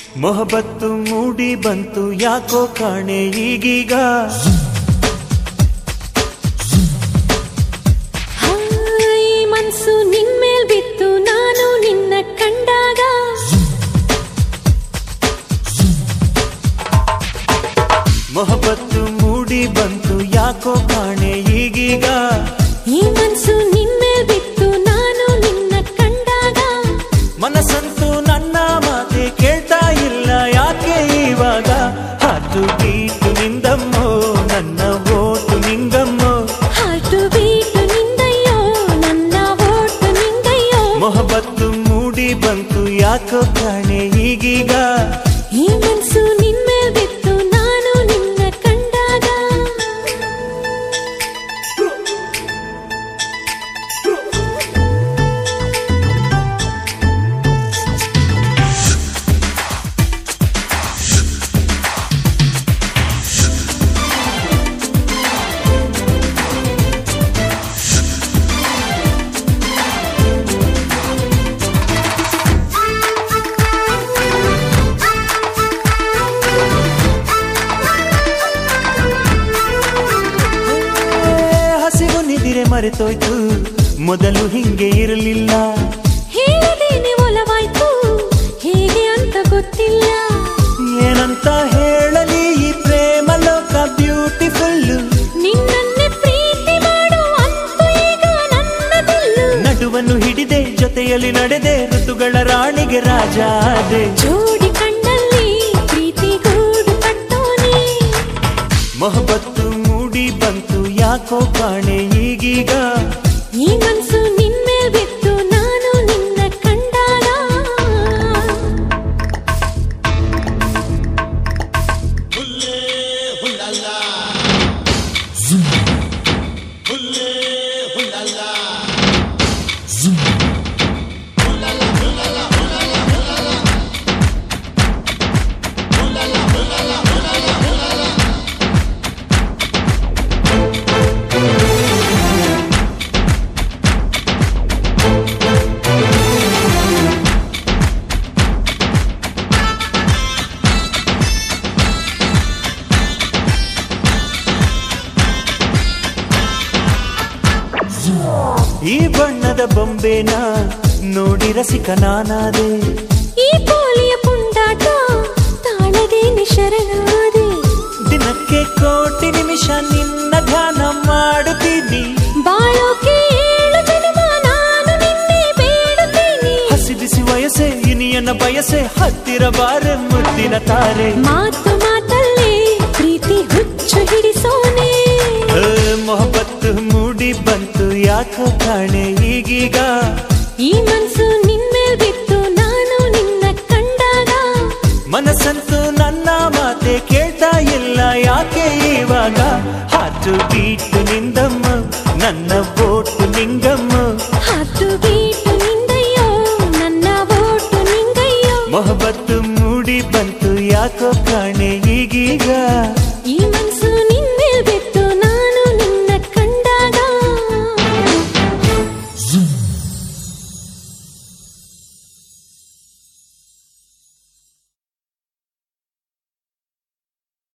ಮೊಹಬತ್ತು ಮೂಡಿ ಬಂತು ಯಾಕೋ ಕಾಣೆ ಈಗೀಗ ಹಾಯ್ ಮನ್ಸು ನಿನ್ಮೇಲ್ ಬಿತ್ತು ನಾನು ನಿನ್ನ ಕಂಡಾಗ ಮೊಹಬತ್ತು ಮೂಡಿ ಬಂತು ಯಾಕೋ ಕಾಣೆ ಈಗೀಗ ಈ ಮನ್ಸು ನಿನ್ಮೇಲ್ ಬಿತ್ತು ನಾನು ನಿನ್ನ ಕಂಡಾಗ ಮನಸ್ಸಂತೂ ನನ್ನ ಮಾತೆ ಕೇಳ್ತಾ ಇಲ್ಲ ಯಾಕೆ ಇವಾಗ ಹಾತು ಗೀಟು ನಿಂದಮ್ಮೋ ನನ್ನ ಓಟು ನಿಂಗಮ್ಮೋ ಹಾಟು ಬೀಟು ನಿಂದಯ್ಯೋ ನನ್ನ ಓಟು ನಿಂದಯ್ಯೋ ಮೊಹಬತ್ತು ಮೂಡಿ ಬಂತು ಯಾಕೋ ಕಾಣೆ ಈಗೀಗ ಈ ಮನ್ಸು ನಿನ್ಮೇಲ್ ಬಿತ್ತು ನಾನು ನಿನ್ನ ಕಂಡಾಗ ಏ, ಹಸಿವು ನಿದಿರೆ ಮರೆತೋಯ್ತು ಮೊದಲು ಹಿಂಗೆ ಇರಲಿಲ್ಲ ಹೇಳದೇನೆ ಒಲವಾಯ್ತು ಹೇಗೆ ಅಂತ ಗೊತ್ತಿಲ್ಲ ಏನಂತ ಹೇಳಲಿ ಈ ಪ್ರೇಮ ಲೋಕ ಬ್ಯೂಟಿಫುಲ್ ನಿನ್ನನ್ನೇ ಪ್ರೀತಿ ಮಾಡು ಅಂತೂ ಈಗ ನನ್ನದಿಲ್ಲು ನಡುವನ್ನು ಹಿಡಿದೆ ಜೊತೆಯಲ್ಲಿ ನಡೆದೆ ಋತುಗಳ ರಾಣಿಗೆ ರಾಜ ಆದೆ ಜೋಡಿ ಕಣ್ಣಲ್ಲಿ ಪ್ರೀತಿ ಗೂಡು ಕಟ್ಟೋನೆ ಮೊಹಬತ್ತು ಮೂಡಿ ಬಂತು ಯಾಕೋ ಕಾಣೆ ಈಗೀಗ ಈ ಮನ್ಸು ನಿನ್ಮೇಲ್ ಬಿತ್ತು ನಾನು ನಿನ್ನ ಕಂಡಾಗ ಈ ಬಣ್ಣದ ಬೊಂಬೆನ ನೋಡಿ ರಸಿಕ ನಾನಾದೆ ಈ ಪೋಲಿಯ ಪುಂಡಾಟ ತಾಳದೇನೆ ಶರಣಾದೆ ದಿನಕ್ಕೆ ಕೋಟಿ ನಿಮಿಷ ನಿನ್ನ ಧ್ಯಾನ ಮಾಡುತ್ತೀನಿ ಬಾಳೋಕೆ ಏಳು ಜನ್ಮ ನಾನು ನಿನ್ನೆ ಬೇಡುತ್ತೀನಿ ಹಸಿ ಬಿಸಿ ವಯಸ್ಸೆ ಇನಿಯನ್ನ ಬಯಸೆ ಹತ್ತಿರ ಬಾರೆ ಮುದ್ದಿನ ತಾರೆ ಮಾತು ಮಾತಲ್ಲೇ ಪ್ರೀತಿ ಹುಚ್ಚು ಹಿಡಿಸೋನೆ ಏ, ಮೊಹಬತ್ತು ಮೂಡಿ ಬಂತು ಯಾಕೋ ಕಾಣೆ ಈಗೀಗ ಈ ಮನ್ಸು ನಿನ್ಮೇಲ್ ಬಿತ್ತು ನಾನು ನಿನ್ನ ಕಂಡಾಗ ಮನಸ್ಸಂತೂ ನನ್ನ ಮಾತೆ ಕೇಳ್ತಾ ಇಲ್ಲ ಯಾಕೆ ಇವಾಗ ಹಾಟು ಬೀಟು